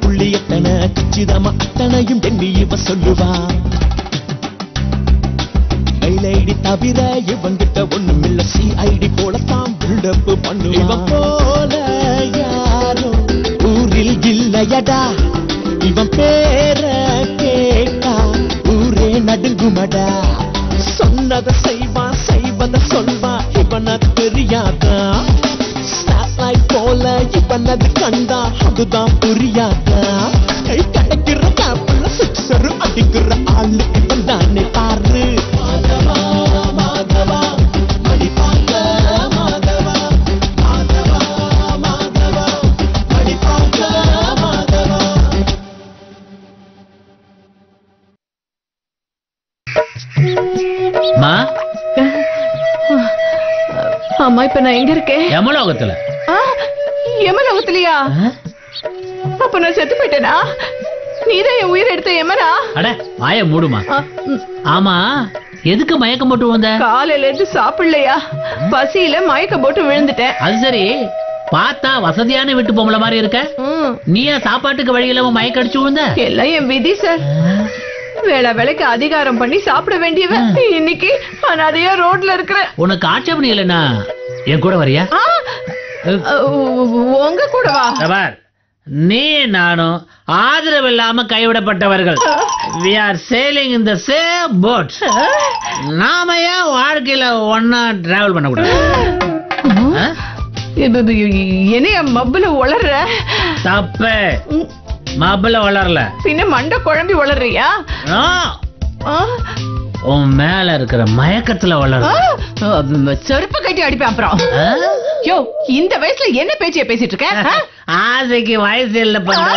புள்ளி எத்தனை கச்சிதமா அத்தனையும் எண்ணி இவ சொல்லுவா மெயில் ஐடி தவிர இவங்கிட்ட ஒண்ணும் இல்ல சிஐடி போலத்தான் பில்டப் பண்ணுவா இவன் போல யாரும் ஊரில் இல்லையடா இவன் பேர கேட்டா ஊரே நடுங்குமடா சொன்னதை செய்வான் செய்வதை சொல்வான் இவன தெரியாதா ஸ்டார்லைட் போல இவனது கண்டா அதுதான் புரியாதா கை கிடைக்கிற கேப்ல சிக்ஸர் அடிக்கிற ஆளு இவன் தானே பாரு மாதவா மாதவா மணி பார்க்க மாதவா மாதவா மாதவா மணி பார்க்க மாதவா மா அம்மா இப்ப நான் எங்க இருக்கேன் யமலோகத்துல ஆ, யமலோகத்திலயா அப்ப நான் செத்து போயிட்டேனா நீதான் என் உயிரை எடுத்த யமனா அட வாய மூடுமா ஆ, ம், ஆமா எதுக்கு மயக்கம் போட்டு வந்த காலையில இருந்து சாப்பிடலையா பசியில மயக்க போட்டு விழுந்துட்டேன் அது சரி பார்த்தா வசதியான வீட்டு பொம்பளை மாதிரி இருக்க ம், நீ ஏன் சாப்பாட்டுக்கு வழி இல்லாம மயக்க அடிச்சு விழுந்த எல்லாம் என் விதி சார் வேளா வேலைக்கு அதிகாரம் பண்ணி சாப்பிட வேண்டியவன் இன்னைக்கு அனாதையா ரோட்ல இருக்கிற உனக்கு ஆட்சேபணம் இல்லைன்னா என் கூட வரியா ஆ, அ, உங்க கூடவா பார் நீ நானும் ஆதரவு இல்லாம கைவிடப்பட்டவர்கள் we are sailing in the same boat நாம ஏன் வாழ்க்கையில ஒன்னா டிராவல் பண்ண கூடாது ஆ? இது- இது என்னைய மப்புல உளர்ற தப்பு ம், மாப்பிள்ள வளரல பின்ன மண்டை குழம்பி உளறியா ஆ, ஆ, உன் மேல இருக்கிற மயக்கத்துல ஆ, வளர செருப்பு கட்டி அடிப்பேன் அப்புறம் யோ இந்த வயசுல என்ன பேச்சிய பேசிட்டு இருக்க ஆ? ஆசைக்கு வயசு இல்ல பண்ண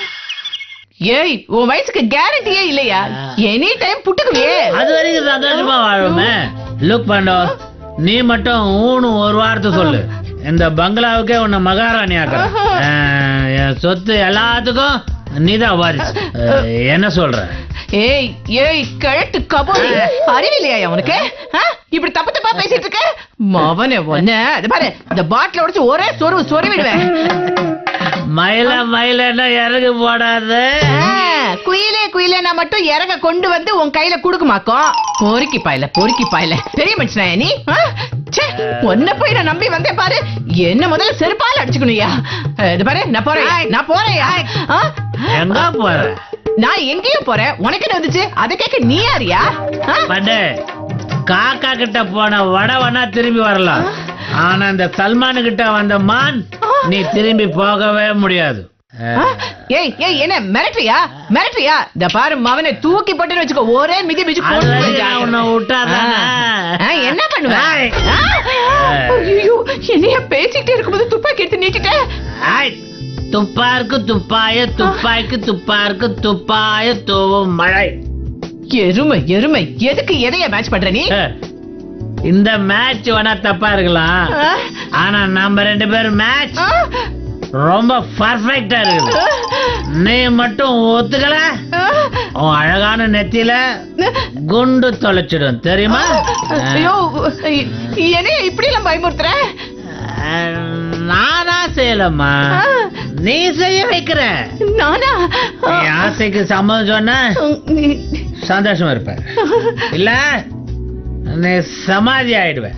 ஏய் உன் வயசுக்கு கேரண்டியே இல்லையா எனி டைம் புட்டுக்குவியே அது வரைக்கும் சந்தோஷமா வாழுமே லுக் பண்ணோ நீ மட்டும் ஊனு ஒரு வார்த்தை சொல்லு இந்த பங்களாவுக்கே உன்னை மகாராணி ஆக்குறேன் அஹ், என் சொத்து எல்லாத்துக்கும் நீதான் வாரிசு அஹ், என்ன சொல்ற ஏய் ஏய் கழட்டு கபோதி அறிவில்லையா உனக்கு ஆ? இப்படி தப்பு தப்பா பேசிட்டு இருக்க மவனே ஒன்ன அது பாரு இந்த பாட்டில உடைச்சு ஒரே சொருவு சொருவிடுவேன் மயில மயிலன்னா இறகு போடாத ஆ, குயிலே குயிலே நான் மட்டும் இறங்க கொண்டு வந்து உன் கையில குடுக்குமாக்கோம் பொறுக்கி பாயில பொறுக்கி பாயில பெரிய மனுஷனா நீ ஆ? ச்சே, உன்னை போய் நான் நம்பி வந்தேன் பாரு என்ன முதல்ல செருப்பால அடிச்சுக்கணும்யா இது பாரு நான் போறேன் நான் போறேன் ஆ? எங்க போற நான் எங்கேயும் போறேன் உனக்கு என்ன வந்துச்சு அதை கேட்க நீ யாரியா ஆ? பண்டு காக்கா கிட்ட போன வடவனா திரும்பி வரலாம் ஆனா இந்த சல்மானு கிட்ட வந்த மான் நீ திரும்பி போகவே முடியாது ஆ? ஏய் ஏய் என்ன மிரட்டுறியா மிரட்டுறியா இந்த பாரு மவனை தூக்கி போட்டுன்னு வச்சுக்கோ ஒரே மிதி மிதி அது கொண்டு வரைக்கும் போய் நான் உன்னை விட்டாதானே? ஆ, என்ன பண்ணுவ ஏய். ஆ? ஐயோ என்னைய பேசிக்கிட்டே இருக்கும்போது துப்பாக்கி எடுத்து நீட்டிட்ட ஆய், துப்பாருக்கு துப்பாய துப்பாய்க்கு துப்பாருக்கு துப்பாய தூவும் மழை எருமை எருமை எதுக்கு எதைய மேட்ச் பண்ற நீ ஹே, இந்த மேட்ச் வேணா தப்பா இருக்கலாம் ஆ? ஆனா நம்ம ரெண்டு பேரும் மேட்ச் ஆ? ரொம்ப பர்ஃபெக்டா இருக்குது நீ மட்டும் ஒத்துக்கல ஆ? உன் அழகான நெத்தியில குண்டு தொலைச்சிடும் தெரியுமா ஐயோ என்னைய இப்படி எல்லாம் பயமுறுத்துற அஹ், நானா செய்யலம்மா ஆ. நீ செய்ய வைக்கிற நானா என் ஆசைக்கு சம்மதம் சொன்ன சந்தோஷமா இருப்ப இல்ல நீ சமாதி ஆயிடுவ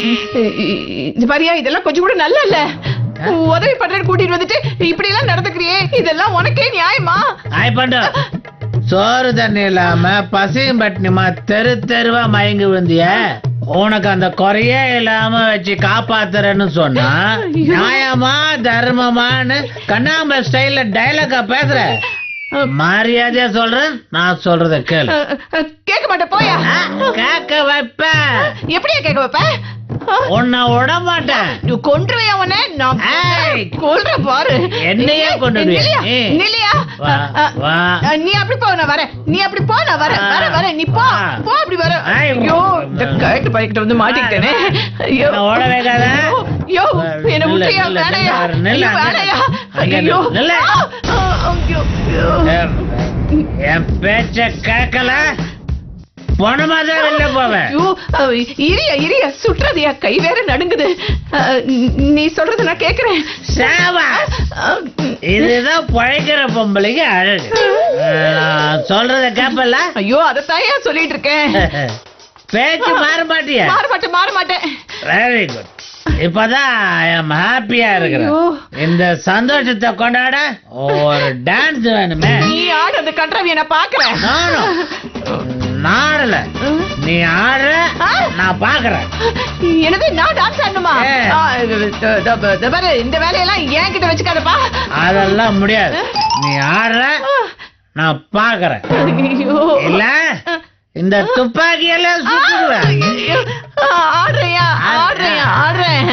இது பாரியா இதெல்லாம் கொஞ்சம் கூட நல்ல இல்ல உதவி பண்றேன்னு கூட்டிட்டு வந்துட்டு இப்படி எல்லாம் நடந்துக்கிறியே இதெல்லாம் உனக்கே நியாயமா ஆய் பண்டு சோறு தண்ணி இல்லாம பசியும் பட்டினிமா தெரு தெருவா மயங்கி விழுந்திய உனக்கு அந்த குறையே இல்லாம வச்சு காப்பாத்துறேன்னு சொன்னா நியாயமா தர்மமான்னு கண்ணாம்பல ஸ்டைல்ல டைலாக்கா பேசுற மரியாதையா சொல்றேன் நான் சொல்றத கேளு அஹ், அஹ், கேட்க மாட்டேன் போயா ஆ, கேட்க வைப்ப எப்படியா கேட்க வைப்ப உன்னை விட மாட்டேன் கொன்றுவையா உன்னை நான் ஏய். கொல்றேன் பாரு என்னையே கொன்றுடுவியா? நில்லையா? ஏய். நில்லையா? வா, அஹ், வா. அஹ், நீ அப்படி போ நான் வரேன் நீ அப்படி போ நான் வரேன் ஆ. வரேன் வரேன் நீ போ வா. போ அப்படி வர ஏய். ஐயோ இந்த கரெக்ட் பைக்கிட்ட வந்து மாட்டிக்கிட்டேனே ஐயோ நான் ஓட வைக்காத. ஐயோ என்ன நில்லு, விட்டுறியா நில்லு, வேணையா நில்லு, நில்லு, ஐயோ, வேணையா அங்க ஐயோ நில்லு. ஆ, ஆ, ஐயோ, ஐயோ. என்- என் பேச்ச கேட்கல பணமா தான் வெளில போவேன் ஐயோ அஹ், இரியா இரியா சுற்றாதியா கை வேற நடுங்குது அஹ், நீ சொல்றது நான் கேக்குறேன் சேவா அஹ், இதுதான் பழைக்கிற பொம்பளைக்கு அழகு நான் சொல்றத கேப்பல ஐயோ அதத்தான் ஏன் சொல்லிட்டு இருக்கேன் பேச்சு மாற மாட்டியா மாற மாட்டேன் மாற மாட்டேன் வெரி குட் இப்பதான் ஐம் ஹாப்பியா இருக்கிறேன் ஐயோ. இந்த சந்தோஷத்தை கொண்டாட ஒரு டான்ஸ் வேணுமே நீ ஆடு அந்த கன்றாவிய நான் பாக்குறேன் நானும் நான் ஆடல நீ ஆடுற ஆ? நான் பாக்குறேன் எனது நான் டான்ஸ் ஆடணுமா ஏ. ஆ, இது, இது, இது, இது பாரு, இந்த வேலையெல்லாம் என்கிட்ட வச்சுக்காதப்பா அதெல்லாம் முடியாது நீ ஆடுற நான் பாக்குறேன் ஐயோ இல்ல இந்த துப்பாக்கி எல்லாம் சுட்டுடுவேன் ஐயோ, ஆ, ஆடுறியா ஆடுறியா ஆடுறேன்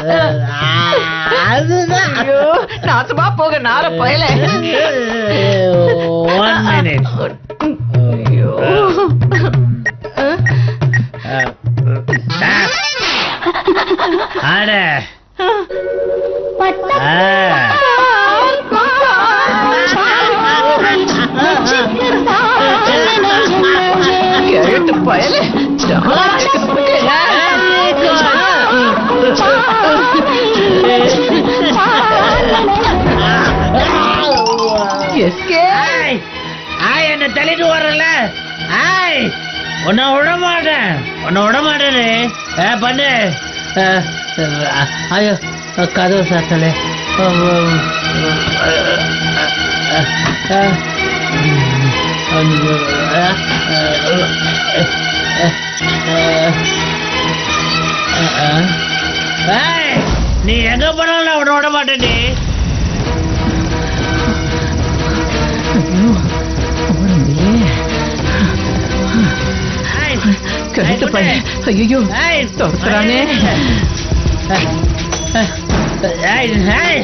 அதுதான் ஐயோ நாசமா போக நார பயல ஒன் மினிட் ஐயோ ஆட ஆ. கேட்டு பயல எஸ்கே ஆய் ஆய் என்ன தள்ளிட்டு வரல ஆய் உன்னை விட மாட்டேன் உன்னை விட மாட்டேனே ஏ பண்ணு அஹ், அஹ், ஐயோ கதவு சாத்தலே ஏய், நீ எங்க போனாலும் நான் உன்னை விட மாட்டேன்டி ஏய், கேட்டு ஏய், பயல ஐயோ ஏய், துரத்துறானே. ஏய், ஏய்.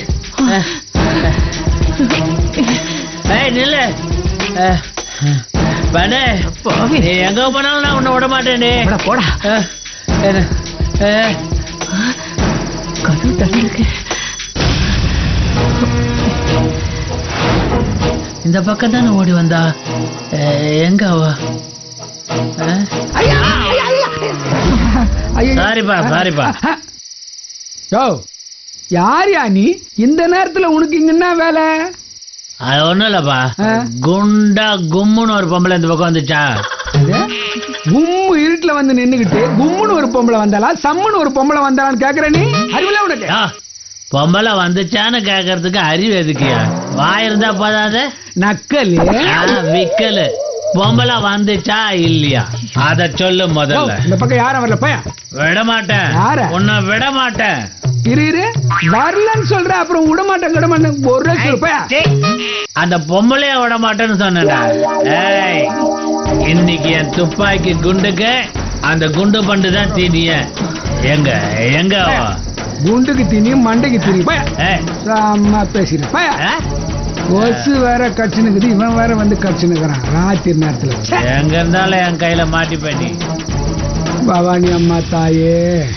ஏய், நில்லு. அஹ், பண்ணு. பாவி நீ எங்க போனாலும் நான் உன்னை விட மாட்டேனே போடா போடா கதவு தள்ளிருக்கு இந்த பக்கம் தானே ஓடி வந்தா அஹ், எங்க அவ அஹ்? சாரிப்பா சாரிப்பா யோ யார்யா நீ இந்த நேரத்துல உனக்கு இங்க என்ன வேலை அது ஒண்ணும் இல்லப்பா ஆ? குண்டா கும்முன்னு ஒரு பொம்பளை இந்த பக்கம் வந்துச்சா இது? கும்மு இருட்டுல வந்து நின்னுகிட்டு கும்முன்னு ஒரு பொம்பளை வந்தாளா சம்முன்னு ஒரு பொம்பளை வந்தாளான்னு கேக்குற நீ அறிவுல உனக்கு யா, பொம்பளை வந்துச்சான்னு கேக்குறதுக்கு அறிவு எதுக்குயா வாய் இருந்தா போதாது நக்கலு ஆ, விக்கலு பொம்பளை வந்துச்சா இல்லையா அத சொல்லு யோ, முதல்ல இந்த பக்கம் யாரும் வரல போயா விட மாட்டேன் யார? உன்னை விட மாட்டேன் இரு இரு வரலன்னு சொல்ற அப்புறம் விட மாட்டேன் விட மாட்டேன் ஒரு சொல்லு போயா சீ, அந்த பொம்பளைய விட மாட்டேன்னு சொன்னேன்டா ஏய் இன்னைக்கு என் துப்பாக்கி குண்டுக்கு அந்த குண்டு பண்டு தான் தீனிய எங்க எங்க அவ? குண்டுக்கு திணி மண்டைக்கு திணி போயா ஏய், சாமா பேசிடு போயா ஆ? கொசு வேற கடிச்சுனுக்குது இவன் வேற வந்து கடிச்சுனுக்குறான் ராத்திரி நேரத்துல ச்சே. எங்க இருந்தாலும் என் கையில மாட்டிப்ப நீ பவானி அம்மா தாயே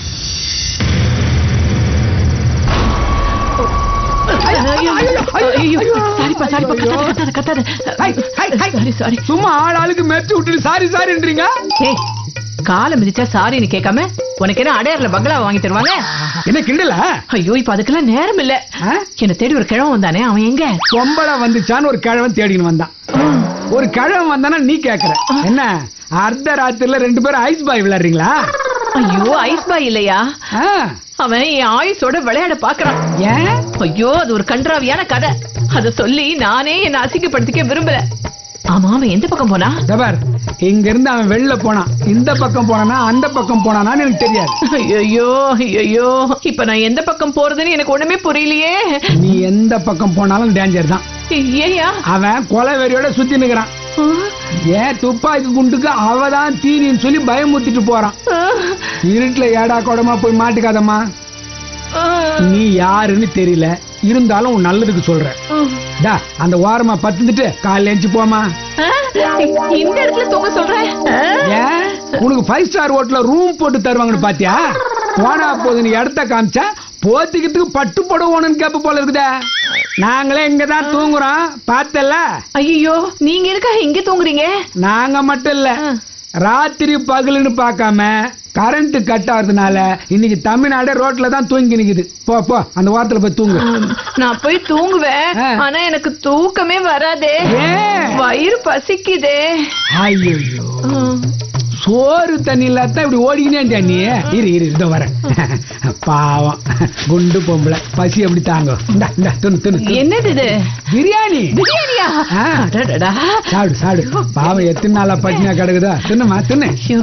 ஐயோ சாரிப்பா சாரிப்பா கத்தாத கத்தாத ஹை, ஹை, ஹை. கத்தாத சாரி சாரி சும்மா ஆள் ஆளுக்கு மெச்சு விட்டுட்டு சாரி சாரின்றீங்க ஏய் காலை மிதிச்சா சாரின்னு கேட்காம உனக்கு என்ன அடையாறுல பங்களா வாங்கி தருவாங்க என்ன கிண்டல ஐயோ இப்ப அதுக்கெல்லாம் நேரம் இல்ல ஆ? என்ன தேடி ஒரு கிழவன் வந்தானே அவன் எங்க பொம்பளை வந்துச்சான்னு ஒரு கிழவன் தேடின்னு வந்தான் ஒரு கிழவன் வந்தானா நீ கேக்குற என்ன அர்த்த ராத்திரில ரெண்டு பேரும் ஐஸ் பாய் விளையாடுறீங்களா ஐயோ ஐஸ் பாய் இல்லையா ஆ, அவன் என் ஆயுசோட விளையாட பாக்குறான் ஏன் ஐயோ அது ஒரு கன்றாவியான கதை அத சொல்லி நானே என்ன அசிங்கப்படுத்திக்க விரும்பல ஆமா அவன் எந்த பக்கம் போனா இதோ பார் இங்க இருந்து அவன் வெளில போனான் இந்த பக்கம் போனானா அந்த பக்கம் போனானான்னு எனக்கு தெரியாது ஐயோ ஐயோ இப்ப நான் எந்த பக்கம் போறதுன்னு எனக்கு ஒண்ணுமே புரியலையே நீ எந்த பக்கம் போனாலும் டேஞ்சர் தான் ஏயா அவன் கொலை வெறியோட சுத்தி நிக்கிறான் ஏன் துப்பாக்கி குண்டுக்கு அவதான் தீனின்னு சொல்லி பயமுறுத்திட்டு போறான் இருட்டுல ஏடா குடமா போய் மாட்டுக்காதம்மா நீ யாருன்னு தெரியல இருந்தாலும் உன் நல்லதுக்கு சொல்றேன் டா அந்த ஓரமா பத்துந்துட்டு காலைல எஞ்சி போமா இந்த இடத்துல தூங்க சொல்றேன் ஏன் உனக்கு ஃபைவ் ஸ்டார் ஹோட்டல்ல ரூம் போட்டு தருவாங்கன்னு பாத்தியா போனா போது நீ இடத்த காமிச்சா போத்திக்கிறதுக்கு பட்டு போடுவோன்னு கேப்ப போல இருக்குதே நாங்களே இங்கதான் தூங்குறோம் பார்த்தல ஐயோ நீங்க இருக்கா இங்க தூங்குறீங்க நாங்க மட்டும் இல்ல ராத்திரி பகலுன்னு பார்க்காம கரண்ட் கட் ஆகுறதுனால இன்னைக்கு தமிழ்நாடு ரோட்ல தான் தூங்கி நிக்குது போ போ அந்த வாரத்துல போய் தூங்கு நான் போய் தூங்குவேன் ஆ. ஆனா எனக்கு தூக்கமே வராதே ஏன்? வயிறு பசிக்குதே ஐயோ ம். சோறு தண்ணி இல்லாத இப்படி ஓடிக்கினே இருந்தியா நீ இரு இரு இதோ வரேன் பாவம் குண்டு பொம்பளை பசி எப்படி தாங்க இந்தா இந்தா துணு துணு துணு. என்னது இது பிரியாணி பிரியாணியா ஆ. அடடடா. சாப்பிடு சாப்பிடு பாவம் எத்தனை நாளா பட்டினியா கிடக்குதா தின்னுமா தின்னு ஐயோ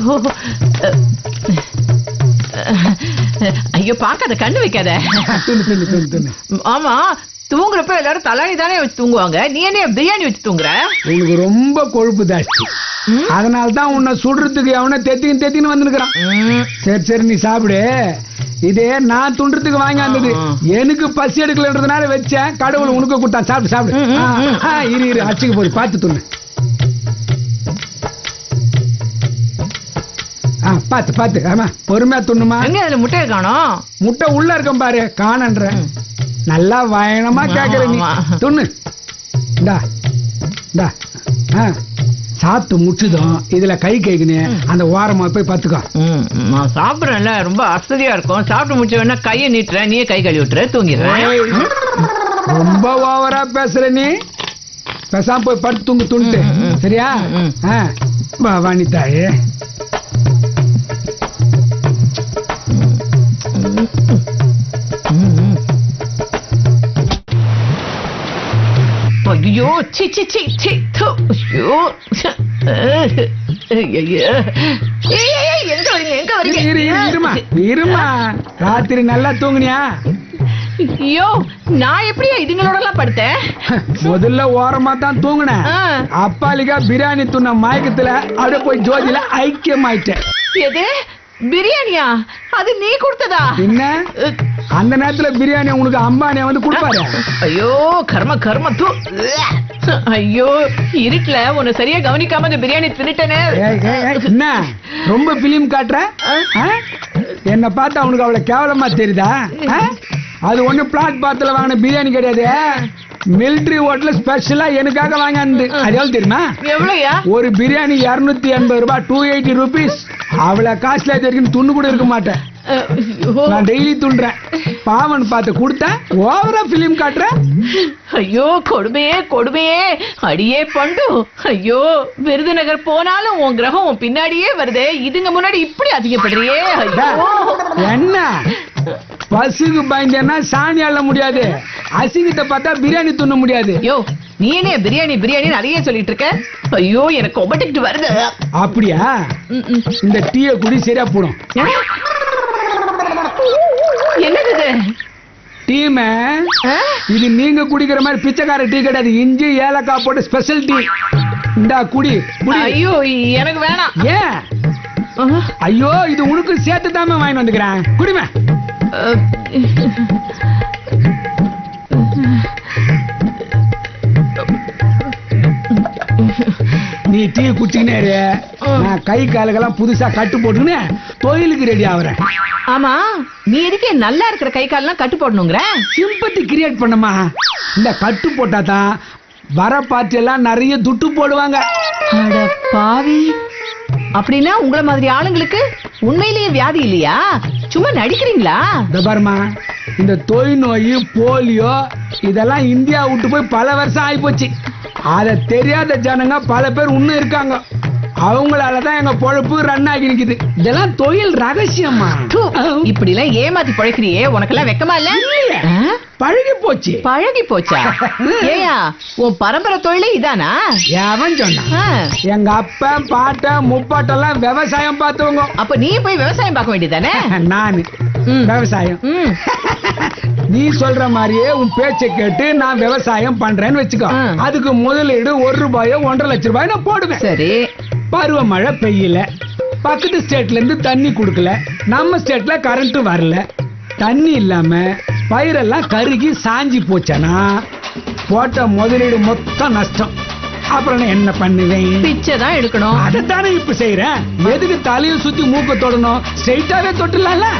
ஐயோ பாக்காத கண்ணு வைக்காத தின்னு தின்னு தின்னு தின்னு ஆமா தூங்குறப்ப எல்லாரும் தலாணி தானே வச்சு தூங்குவாங்க நீ என்ன பிரியாணி வச்சு தூங்குற உனக்கு ரொம்ப கொழுப்பு ஜாஸ்தி அதனால தான் உன்னை சுடுறதுக்கு எவனோ தெத்தின்னு தெத்தின்னு வந்துருக்கிறான் ம். சரி சரி நீ சாப்பிடு இதே நான் துண்டுறதுக்கு வாங்கி வந்தது ஆ. எனக்கு பசி எடுக்கலன்றதுனால வச்சேன் கடவுள் உனக்கு கொடுத்தான் சாப்பிடு சாப்பிடு ம், ம், ஆ, ம். ஆ, இரு இரு அச்சுக்கு போய் பார்த்து துண்ணு ஆ பார்த்து பார்த்து ஆமா பொறுமையா துண்ணுமா எங்க அதுல முட்டையை காணோம் முட்டை உள்ள இருக்கும் பாரு காணன்ற நல்லா வயணமா கேக்குற நீ ஆமா. துண்ணு இந்தா இந்தா ஆ சாப்பிட்டு முடிச்சதும் இதுல கை கைக்குன்னு அந்த ஓரமா போய் பத்துக்கோ ம், நான் சாப்பிடுறேன்ல ரொம்ப அசதியா இருக்கும் சாப்பிட்டு முடிச்ச உடனே கையை நீட்டுறேன் நீயே கை கழுவி விட்டுற தூங்கிடுறேன் ஏய், ரொம்ப ஓவரா பேசுற நீ பேசாம போய் படுத்து தூங்கு துண்டு ம், ம். சரியா ம், ம். ஆ, வா வாணித்தாயே ஐயோ சி சி சி சி து, ஐயோ ஐயோ. ஏய், ஏய், ஏய், எங்க வரீங்க எங்க வரீங்க இரு இரு இருமா இருமா ராத்திரி நல்லா தூங்குனியா ஐயோ நான் எப்படியா இதுங்களோட எல்லாம் படுத்தேன் முதல்ல ஓரமா தான் தூங்குனேன் ஆ. அப்பாலிக்கா பிரியாணி துண்ண மயக்கத்துல அப்படியே போய் ஜோதியில ஐக்கியமாயிட்டேன் எது பிரியாணியா அது நீ கொடுத்ததா என்ன அந்த நேரத்துல பிரியாணி உனக்கு அம்பானியா வந்து கொடுப்பாரு ஐயோ கர்ம கர்ம தூ ஐயோ இருட்டுல உன்னை சரியா கவனிக்காம இந்த பிரியாணி தின்னுட்டேனே ஏய், ஏய், ஏய், என்ன ரொம்ப பிலிம் காட்டுற ஆ? என்ன பார்த்தா உனக்கு அவ்வளவு கேவலமா தெரியுதா ஆ? அது ஒண்ணு பிளாட் பாத்துல வாங்கின பிரியாணி கிடையாது மிலிட்டரி ஹோட்டல் ஸ்பெஷலா எனக்காக வாங்கினது அது எவ்வளவு தெரியுமா எவ்வளவுயா ஒரு பிரியாணி இருநூத்தி எண்பது ரூபாய் டூ எயிட்டி ருபீஸ் அவ்வளவு காஸ்ட்லியா தெரியும் துண்ணு கூட இருக்க மாட்டேன் அஹ், ஐயோ. நான் டெய்லி துண்டுறேன் பாவன் பார்த்து கொடுத்தா ஓவரா பிலிம் காட்டுறேன் ஐயோ கொடுமையே கொடுமையே அடியே பண்டு ஐயோ விருதுநகர் போனாலும் உன் கிரகம் உன் பின்னாடியே வருதே இதுங்க முன்னாடி இப்படி அதிகப்படுறியே ஐயோ என்ன பசுக்கு பயந்தேன்னா சாணி அள்ள முடியாது அசிங்கத்தை பார்த்தா பிரியாணி துண்ண முடியாது ஐயோ நீ என்ன பிரியாணி பிரியாணி நிறைய சொல்லிட்டு இருக்க ஐயோ எனக்கு ஒபட்டிட்டு வருது அப்படியா ம், ம். இந்த டீயை குடி சரியா போடும் என்னது இது டீமே ஆ? இது நீங்க குடிக்கிற மாதிரி பிச்சைக்கார டீ கிடையாது இஞ்சி ஏலக்காய் போட்டு ஸ்பெஷல் டீ இந்தா குடி குடி ஐயோ எனக்கு வேணாம் ஏன் ஆ, ஐயோ இது உனக்கு சேர்த்து தாம வாங்கி வந்துக்கிறேன் குடிமே அஹ், நீ டீ குடிச்சுக்கினே இரு. நான் கை காலுக்கெல்லாம் புதுசா கட்டு போட்டுக்கின்னு தொழிலுக்கு ரெடி ஆகுறேன் ஆமா நீ எதுக்கு நல்லா இருக்கிற கை கால்லாம் கட்டு போடணுங்கிற சிம்பத்தி கிரியேட் பண்ணமா இந்த கட்டு போட்டா தான் வர பார்ட்டி எல்லாம் நிறைய துட்டு போடுவாங்க அட பாவி அப்படின்னா உங்கள மாதிரி ஆளுங்களுக்கு உண்மையிலேயே வியாதி இல்லையா சும்மா நடிக்கிறீங்களா இந்த பாருமா இந்த தொய் நோய் போலியோ இதெல்லாம் இந்தியா விட்டு போய் பல வருஷம் ஆயிப்போச்சு அத தெரியாத ஜனங்க பல பேர் இன்னும் இருக்காங்க அவங்களால தான் எங்க பொழப்பு ரன் ஆகி நிக்குது இதெல்லாம் தொழில் ரகசியமா தூ, இப்படி எல்லாம் ஏமாத்தி பழைக்கிறியே உனக்கெல்லாம் வெக்கமா இல்ல ஆ? பழகி போச்சு பழகி போச்சா ஏயா உன் பரம்பரை தொழிலே இதானா எவன் சொன்னான் ஆ, எங்க அப்பன் பாட்டன் முப்பாட்டெல்லாம் விவசாயம் பார்த்தவங்க அப்ப நீ போய் விவசாயம் பார்க்க வேண்டியதானே நானு ம். விவசாயம் ம் நீ சொல்ற மாதிரியே உன் பேச்சை கேட்டு நான் விவசாயம் பண்றேன்னு வச்சுக்கோ ஆ. அதுக்கு முதலீடு ஒரு ரூபாயோ ஒன்றரை லட்சம் ரூபாய் நான் போடுவேன் சரி பருவமழை பெய்யல பக்கத்து ஸ்டேட்ல இருந்து தண்ணி கொடுக்கல நம்ம ஸ்டேட்ல கரண்ட் வரல தண்ணி இல்லாம பயிரெல்லாம் கருகி சாஞ்சி போச்சனா போட்ட முதலீடு மொத்தம் நஷ்டம் அப்புறம் நான் என்ன பண்ணுவேன் பிச்சை தான் எடுக்கணும் அதைத்தானே இப்ப செய்யறேன் எதுக்கு தலையை சுத்தி மூக்க தொடணும் ஸ்ட்ரைட்டாவே தொட்டுலாம்ல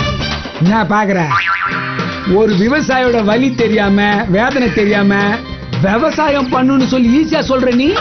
என்ன பாக்குற ஒரு விவசாயியோட வலி தெரியாம வேதனை தெரியாம விவசாயம் பண்ணுன்னு சொல்லி ஈஸியா சொல்ற நீ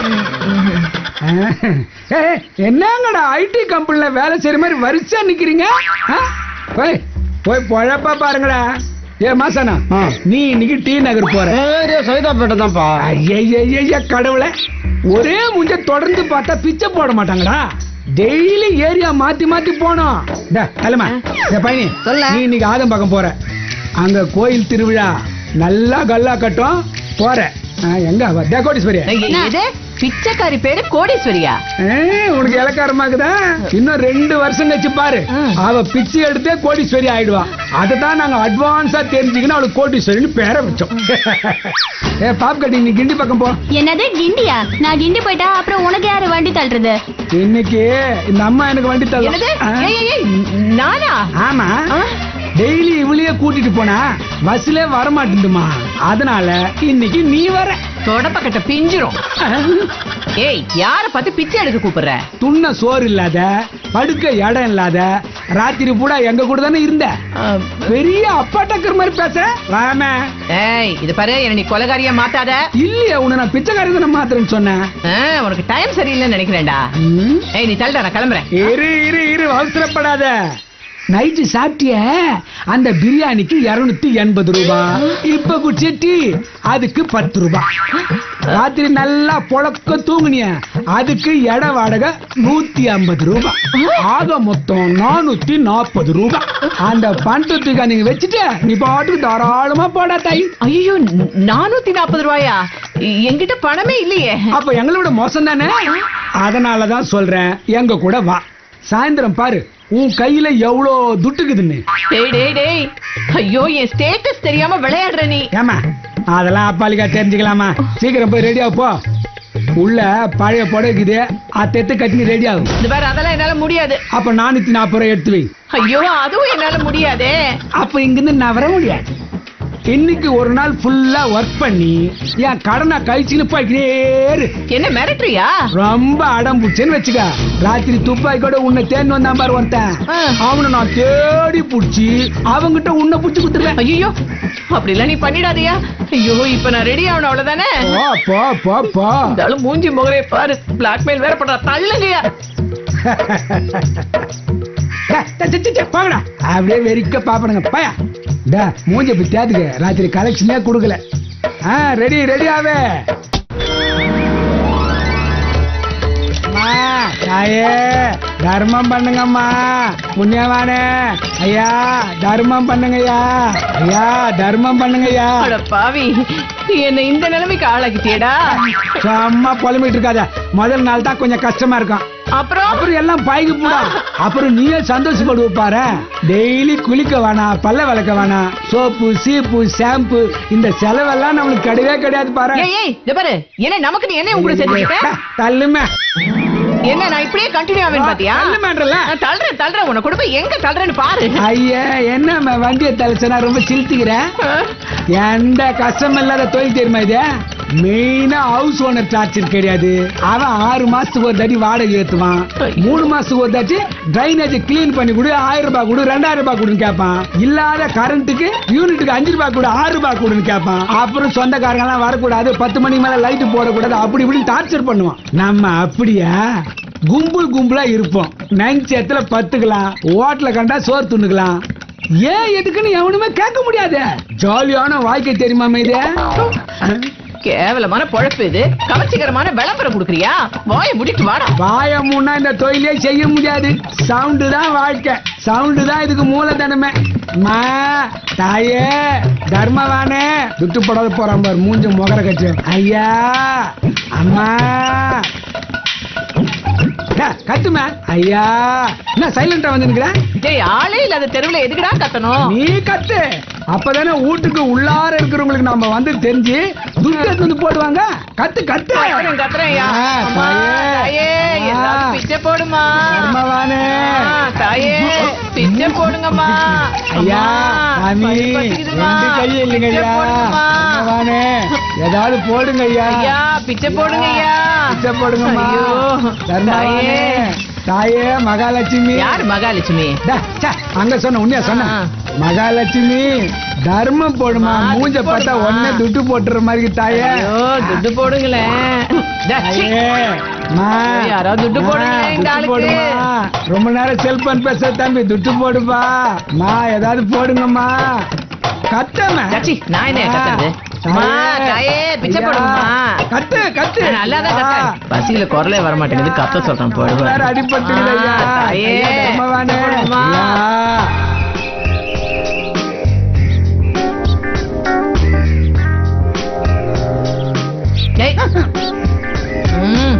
ஏய், என்னங்கடா ஐடி கம்பெனில வேலை செய்யற மாதிரி வரிசையா நிக்கிறீங்க ஆ? போய் போய் பொழப்பா பாருங்கடா ஏ மாசானா நீ இன்னைக்கு டி நகர் போற சைதாப்பேட்டை தான்ப்பா ஐயய்யய்ய கடவுளே ஒரே முஞ்ச தொடர்ந்து பார்த்தா பிச்சை போட மாட்டாங்கடா டெய்லி ஏரியா மாத்தி மாத்தி போனோம் டே, கிளம்பு. டேய், பையனி சொல்ல. நீ இன்னைக்கு ஆதம் பக்கம் போற அங்க கோயில் திருவிழா நல்லா கல்லா கட்டும் போற ஆ, எங்க அவ? டே, கோடீஸ்வரி இது பிச்சைக்காரி பேரு கோடீஸ்வரியா ஏய், உனக்கு இலக்காரமாக்குதா இன்னும் ரெண்டு வருஷம் கழிச்சு பாரு ம். அவ பிச்சை எடுத்தே கோடீஸ்வரி ஆயிடுவா தான் நாங்க அட்வான்ஸா தெரிஞ்சுக்கணும் அவளுக்கு கோடீஸ்வரின்னு பேரை வச்சோம் ஏ பாப் கட்டி நீ கிண்டி பக்கம் போ என்னது கிண்டியா நான் கிண்டி போயிட்டா அப்புறம் உனக்கு யாரு வண்டி தள்ளுறது இன்னைக்கு இந்த அம்மா எனக்கு வண்டி என்னது தரும் ஏய், ஏய், ஏய், நானா ஆமா ஆ? டெய்லி இவளையே கூட்டிட்டு போனா பஸ்ல வரமாட்டேங்குமா அதனால இன்னைக்கு நீ வர தொடப்பக்கட்ட பிஞ்சிரும் ஏய் யார பார்த்து பிச்சை எடுக்க கூப்பிடுற துண்ண சோறு இல்லாத படுக்க இடம் இல்லாத ராத்திரி பூரா எங்க கூட தானே இருந்த அஹ், பெரிய அப்பா டக்கர் மாதிரி பேசுற வாம ஏய் இது பாரு என்ன நீ கொலகாரியா மாத்தாத இல்லையே உன்னை நான் பிச்சைக்காரி தானே மாத்திரன்னு சொன்னேன் அஹ், உனக்கு டைம் சரியில்லைன்னு நினைக்கிறேன்டா ம். ஏய் நீ தள்ளுடா நான் கிளம்புறேன் இரு இரு இரு அவசரப்படாத நைட்டு சாப்பிட்டிய அந்த பிரியாணிக்கு இருநூத்தி எண்பது ரூபாய் இப்ப குடிச்ச டீ அதுக்கு பத்து ரூபாய் ராத்திரி நல்லா புழக்க தூங்குனிய அதுக்கு இட வாடகை நூத்தி ஐம்பது ரூபாய் ஆக மொத்தம் நானூத்தி நாற்பது ரூபாய் அந்த பண்டத்துக்கு நீங்க வச்சுட்டு நீ பாட்டுக்கு தாராளமா போடா தாய் ஐயோ நானூத்தி நாற்பது ரூபாயா என்கிட்ட பணமே இல்லையே அப்ப எங்களோட மோசம் தானே அதனாலதான் சொல்றேன் எங்க கூட வா சாயந்தரம் பாரு உன் கையில எவ்வளோ துட்டுக்குதுன்னு டேய் டேய் டேய் ஐயோ என் ஸ்டேட்டஸ் தெரியாம விளையாடுற நீ ஏமா அதெல்லாம் அப்பாலிக்கா தெரிஞ்சுக்கலாமா சீக்கிரம் போய் ரெடியா போ உள்ள பழைய புடவைக்குது அத்தை கட்டி ரெடி ஆகும் இது வேற அதெல்லாம் என்னால முடியாது அப்ப நானூத்தி நாற்பது ரூபாய் எடுத்து வை ஐயோ அதுவும் என்னால முடியாதே அப்ப இங்கிருந்து நான் வர முடியாது இன்னைக்கு ஒரு நாள் ஃபுல்லா ஒர்க் பண்ணி என் கடனை கழிச்சுன்னு போய்க்கிட்டே இரு. என்ன மிரட்டுறியா ரொம்ப அடம் புடிச்சேன்னு வச்சுக்க ராத்திரி துப்பாக்கி கூட உன்னை தேடி வந்தான் பாரு ஒருத்தன் ஆ. அவனை நான் தேடி புடிச்சு அவங்கிட்ட உன்னை புடிச்சு குடுத்துருவேன் ஐயோ அப்படிலாம் நீ பண்ணிடாதயா ஐயோ இப்ப நான் ரெடி ஆகணும் அவ்வளவுதானே போ போ போ போ இருந்தாலும் மூஞ்சி முகரே பாரு பிளாக்மெயில் வேற பண்றா தள்ளுங்கயா டே, டே, டே, டே, டே, போங்கடா அப்படியே வெறிக்க பாப்பனுங்க பயா டே மூஞ்ச போய் தேத்துக்க ராத்திரி கலெக்ஷனே கொடுக்கல ஆ ரெடி ரெடி ஆவே அம்மா, தாயே தர்மம் பண்ணுங்கம்மா புண்ணியவானே ஐயா தர்மம் பண்ணுங்கய்யா ஐயா தர்மம் பண்ணுங்கய்யா அட பாவி என்ன இந்த நிலைமைக்கு ஆளாக்கிட்டியடா சும்மா புலம்பிட்டு இருக்காத முதல் நாள் தான் கொஞ்சம் கஷ்டமா இருக்கும் அப்புறம் அப்புறம் எல்லாம் பாய்க்கு போடா அப்புறம் நீயே சந்தோஷப்படுவ பாரு டெய்லி குளிக்க வேணாம் பல்ல விளக்க வேணாம் சோப்பு சீப்பு ஷாம்பு இந்த செலவெல்லாம் நம்மளுக்கு கிடையவே கிடையாது பாரு ஏய் ஏய் இத பாரு என்ன நமக்கு நீ என்ன உங்களை செஞ்சுக்கிட்ட தள்ளுமே என்ன நான் இப்படியே கண்டினியூ ஆவேன் பாத்தியா தள்ளுமேன்றல நான் தள்ளுறேன் தள்ளுறேன் உன்னை கொண்டு போய் எங்க தள்ளுறேன்னு பாரு ஐயா என்ன வண்டியை தள்ளிச்சனா ரொம்ப சிரித்துக்கிற எந்த கஷ்டம் இல்லாத தொழில் தெரியுமா இது மெயினா ஹவுஸ் ஓனர் டார்ச்சர் கிடையாது அவன் ஆறு மாசத்துக்கு ஒரு தாட்டி வாடகை ஏத்துவான் மூணு மாசத்துக்கு ஒரு தாட்டி டிரைனேஜ் கிளீன் பண்ணி கொடு ஆயிரம் ரூபாய் கொடு ரெண்டாயிரம் ரூபாய் கொடுன்னு கேட்பான் இல்லாத கரண்ட்டுக்கு யூனிட்டுக்கு அஞ்சு ரூபாய் கொடு ஆறு ரூபாய் கொடுன்னு கேட்பான் அப்புறம் சொந்தக்காரங்க எல்லாம் வரக்கூடாது பத்து மணிக்கு மேல லைட் போடக்கூடாது அப்படி இப்படி டார்ச்சர் பண்ணுவான் நம்ம அப்படியா கும்பல் கும்பலா இருப்போம் நைன்த் இடத்துல பத்துக்கலாம் ஓட்டல கண்டா சோறு துண்ணுக்கலாம் ஏன் எதுக்குன்னு எவனுமே கேட்க முடியாது ஜாலியான வாழ்க்கை தெரியுமா இது கேவலமான பொழப்பு இது கவர்ச்சிகரமான விளம்பரம் கொடுக்குறியா வாயை முடிட்டு வாடா வாய முன்னா இந்த தொழிலே செய்ய முடியாது சவுண்டு தான் வாழ்க்கை சவுண்டு தான் இதுக்கு மூலதனமே மா தாயே தர்மவானே துட்டு போடாத போறான் பாரு மூஞ்ச முகர கட்சி ஐயா அம்மா டே, கத்துமே ஐயா என்ன சைலண்டா வந்து நிக்கிற டேய் ஆளே இல்லாத தெருவுல எதுக்குடா கத்தணும் நீ கத்து அப்பதானே வீட்டுக்கு உள்ளார இருக்கிறவங்களுக்கு நாம வந்து தெரிஞ்சு துட்டு எடுத்து வந்து போடுவாங்க கத்து கத்து கத்துறேன் கத்துறேன்யா ஆ, அம்மா, தாயே ஏதாவது ஆ. பிச்சை போடுமா தர்மவானே ஆ, தாயே பிச்சை போடுங்கம்மா ஐயா அம்மா, சாமி வயிறு பசிக்குதும்மா. ரெண்டு கை இல்லைங்க பிச்சை ஐயா போடுங்கம்மா. தர்மவானே ஏதாவது போடுங்க ஐயா ஐயா பிச்சை போடுங்க ஐயா பிச்சை போடுங்கம்மா ஐயோ தர்மவானே தாயே தாயே மகாலட்சுமி யார் மகாலட்சுமி டா, ச்சே, அங்க சொன்ன உண்மையா சொன்ன ஆ. மகாலட்சுமி தர்மம் போடுமா ஆ, மூஞ்ச துட்டு பார்த்தா போடுமா. ஒன்னே துட்டு போட்டுற மாதிரி இருக்கு தாயே ஐயோ துட்டு போடுங்களேன் டா, சீ. தாயே, மா. யாராவது துட்டு மா, போடுங்க இந்த துட்டு ஆளுக்கு. போடுமா. ரொம்ப நேரம் செல்போன் பேச தம்பி துட்டு போடுப்பா மா ஏதாவது போடுங்கம்மா கத்தமா சச்சி, நான் என்ன கத்துறது அம்மா, தாயே, பிச்சை போடுங்கம்மா. கத்து கத்து நான் நல்லாதான் கத்தேன். பசியில குரலே வர மாட்டேங்குது கத்த சொல்றேன் போடுவேன் வேற அடிபட்டுக்குது ஐயா. தாயே, ஐயா, தர்மவானே. போடுமா. ஐயா. ஏய். ம்.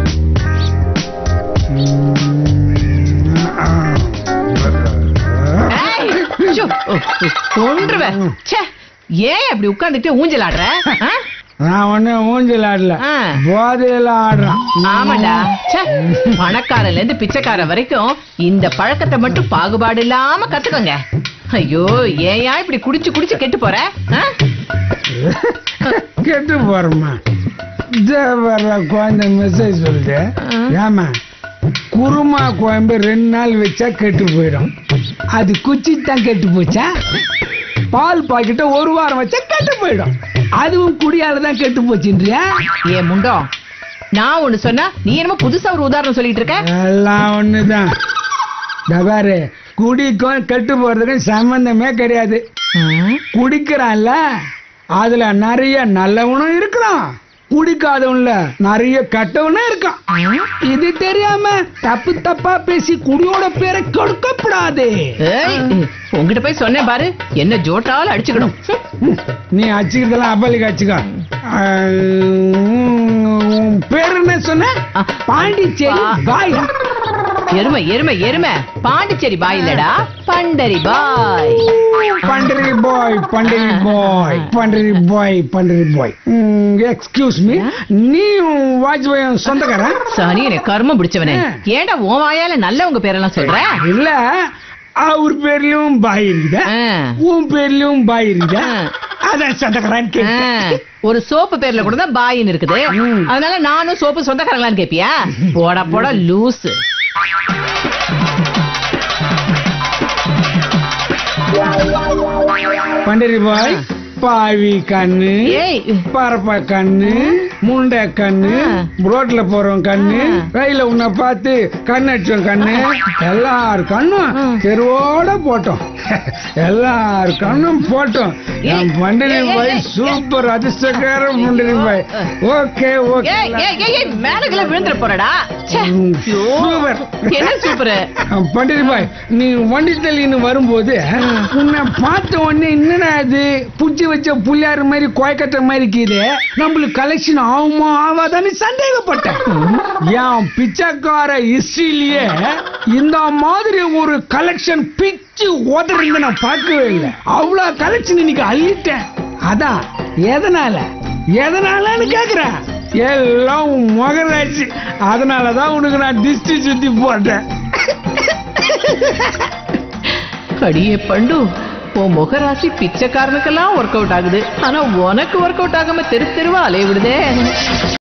ஏய், ஐயோ, ஓ, ஓ, கொன்றுவேன். ச்சே, ஏன் அப்படி உட்கார்ந்துட்டு ஊஞ்சல் ஆடுற ஆ? நான் ஒண்ணு ஊஞ்சல் ஆடல ஆ. போதையில ஆடுறான் ஆமாடா ச்சே, பணக்காரன்ல இருந்து பிச்சைக்காரன் வரைக்கும் இந்த பழக்கத்தை மட்டும் பாகுபாடு இல்லாம கத்துக்கோங்க ஐயோ ஏயா இப்படி குடிச்சு குடிச்சு கெட்டு போற ஆ? கெட்டு போறோமா இதே வர்ற குழந்தை மெசேஜ் சொல்லுது ஏமா குருமா குழம்பு ரெண்டு நாள் வச்சா கெட்டு போயிடும் அது குச்சி தான் கெட்டு போச்சா பால் பாக்கெட்ட ஒரு வாரம் வச்சா கெட்டு போயிடும் அதுவும் குடியால தான் கெட்டு போச்சுன்றியா ஏ முண்டம் நான் ஒண்ணு சொன்னா நீ என்னமோ புதுசா ஒரு உதாரணம் சொல்லிட்டு இருக்க எல்லாம் ஒண்ணுதான் தபாரு குடிக்கும் கெட்டு போறதுக்கும் சம்பந்தமே கிடையாது ம், குடிக்கிறான்ல அதுல நிறைய நல்லவனும் இருக்கிறான் குடிக்காதவன்ல நிறைய கெட்டவனும் இருக்கான் இது தெரியாம தப்பு தப்பா பேசி குடியோட பேரை கெடுக்கப்படாது ஏய், உன்கிட்ட போய் சொன்னேன் பாரு என்ன ஜோட்டாலும் அடிச்சுக்கணும் நீ அச்சுக்கிறதெல்லாம் அப்பாலிக்கு அச்சுக்கோ உன் பேர் என்ன சொன்ன ஆ. பாண்டிச்சேரி பா- பாய் எருமை எருமை எருமை பாண்டிச்சேரி பாய் இல்லடா பண்டரி பாய் பண்டரி பாய் பண்டரி பாய் பண்டரி பாய் பண்டரி பாய் எக்ஸ்கியூஸ் மீ நீ வாஜ்பாய் சொந்தக்காரன் சனி எனக்கு கர்மம் பிடிச்சவனே ஏன்டா உன் வாயால நல்லவங்க பேரெல்லாம் சொல்ற இல்ல அவர் பேர்லயும் பாய் இருக்குதா ஆ. உன் பேர்லயும் பாய் இருக்குதா ஆ. அதான் சொந்தக்காரன் ஆ, கேட்டேன் ஒரு சோப்பு பேர்ல கூட தான் பாயின்னு இருக்குது ம். அதனால நானும் சோப்பு சொந்தக்காரங்களான்னு கேப்பியா போடா போடா லூசு பண்டரி பாய் பாவி கண்ணு ஏய் பரப்ப கண்ணு முண்டை கண்ணு ஆ. ரோட்ல போறவன் கண்ணு ஆ. கையில உன்னை பார்த்து கண்ணு அடிச்சவன் கண்ணு எல்லார் கண்ணும் ஆ. தெருவோட போட்டோம் எல்லார் கண்ணும் போட்டோம் என் ஏய், பண்டரி ஏய், பாய் ஏய், சூப்பர் அதிர்ஷ்டக்கார பண்டரி பாய் ஓகே ஓகே ஏய் ஏய் ஏய், ஏய் மேலக்குள்ள விழுந்துற போறடா ச்சே. ம், ஐயோ. சூப்பர். என்ன சூப்பர் பண்டிரி பாய் நீ வண்டி தள்ளின்னு வரும்போது உன்னை பார்த்த உடனே என்னடா அது புடிச்சு வச்ச புள்ளியாரு மாதிரி கோயக்கட்ட மாதிரி இருக்குது நம்மளுக்கு கலெக்ஷன் ஆகுமா ஆகாதான்னு சந்தேகப்பட்டேன் என் பிச்சைக்கார ஹிஸ்டரியிலேயே இந்த மாதிரி ஒரு கலெக்ஷன் பிச்சு உதறிங்க நான் பார்க்கவே இல்லை அவ்வளவு கலெக்ஷன் இன்னைக்கு அள்ளிட்டேன் அதான் எதனால எதனாலன்னு கேக்குறேன் எல்லாம் உன் முகராட்சி அதனாலதான் உனக்கு நான் திஷ்டி சுத்தி போட்டேன் அடியே பண்டு உன் முகராசி பிச்சைக்காரனுக்கெல்லாம் ஒர்க் அவுட் ஆகுது ஆனா உனக்கு ஒர்க் அவுட் ஆகாம தெரு தெருவா அலைய விடுதே